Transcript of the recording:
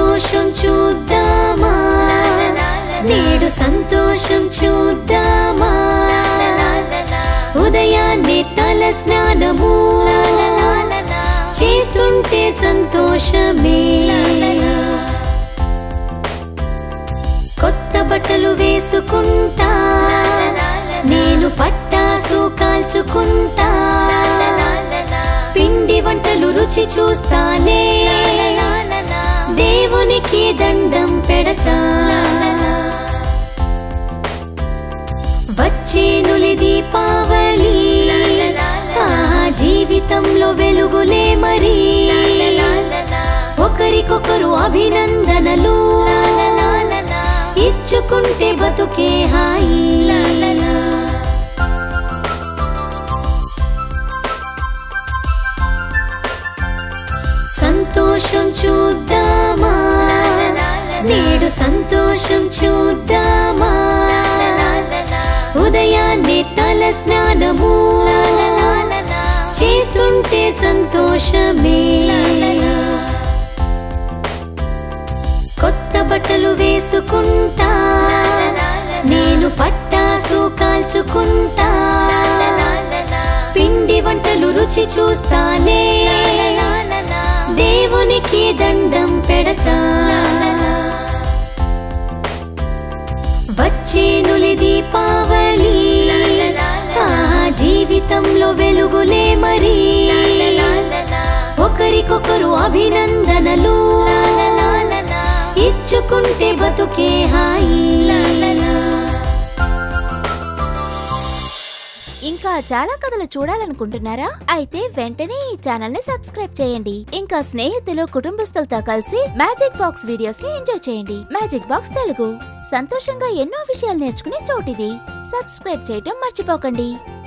సంతోషం చూద్దామా నేడు సంతోషం చూద్దామా ఉదయాన్నే తల స్నానము చేస్తుంటే సంతోషమే కొత్త బట్టలు వేసుకుంటా నేను పట్టాసు కాల్చుకుంటా పిండి వంటలు రుచి చూస్తానే దేవునికి దండం పెడతా వచ్చేనులి దీపావళి ఆ జీవితంలో వెలుగులే మరి ఒకరికొకరు అభినందనలు ఇచ్చుకుంటే బతుకే హాయి సంతోషం చూద్దామా నేడు సంతోషం చూద్దామా ఉదయాన్నే తల స్నానము చేస్తుంటే సంతోషమే కొత్త బట్టలు వేసుకుంటా నేను పట్టాసు కాల్చుకుంటా పిండి వంటలు రుచి చూస్తానే దేవునికి దండం పెడతా వచ్చేనులి దీపావళి ఆ జీవితంలో వెలుగులే మరి ఒకరికొకరు అభినందనలు ఇచ్చుకుంటే బతుకే హాయి ఇంకా చాలా కథలు చూడాలనుకుంటున్నారా అయితే వెంటనే ఈ ఛానల్ ని సబ్స్క్రైబ్ చేయండి ఇంకా స్నేహితులు కుటుంబస్తులతో కలిసి మ్యాజిక్ బాక్స్ వీడియోస్ ని ఎంజాయ్ చేయండి మ్యాజిక్ బాక్స్ తెలుగు సంతోషంగా ఎన్నో విషయాలు నేర్చుకునే చోటిది సబ్స్క్రైబ్ చేయటం మర్చిపోకండి